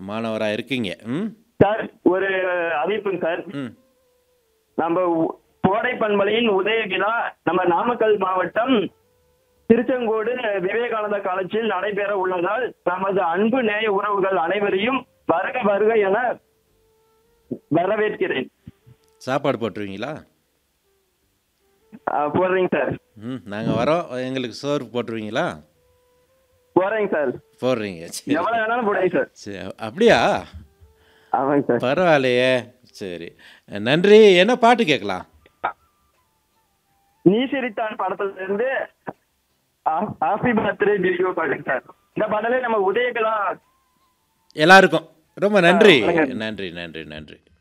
மாணவராக இருக்கீங்க ம் சார் ஒரு அறிவிப்புங்க சார் ம் நம்ம உ- கோடை பண்பலையின் உதய விழா நம்ம நாமக்கல் மாவட்டம் திருச்செங்கோடு விவேகானந்தா காலேஜில் நடைபெற உள்ளதால் நமது அன்பு நேய உறவுகள் அனைவரையும் வருக வருக என வரவேற்கிறேன் சாப்பாடு போட்டுருவீங்களா அஹ், போடுறேங்க சார் ம் நாங்கள் வரோம் எங்களுக்கு சோறு போட்டுருவீங்களா போறேங்க சார் போடுறீங்க சரி எவ்வளவு வேணாலும் போடுங்க சார் சரி அப்படியா ஆமாங்க சார் பரவாயில்லையே சரி நன்றி என்ன பாட்டு கேட்கலாம் நீ சிரித்தான் படத்துல இருந்து ஹாப்பி பர்த்டே வீடியோ பாடுங்க சார் இந்த பாடலே நம்ம உதயகலா எல்லாருக்கும் ரொம்ப நன்றி வணக்கம். நன்றி நன்றி நன்றி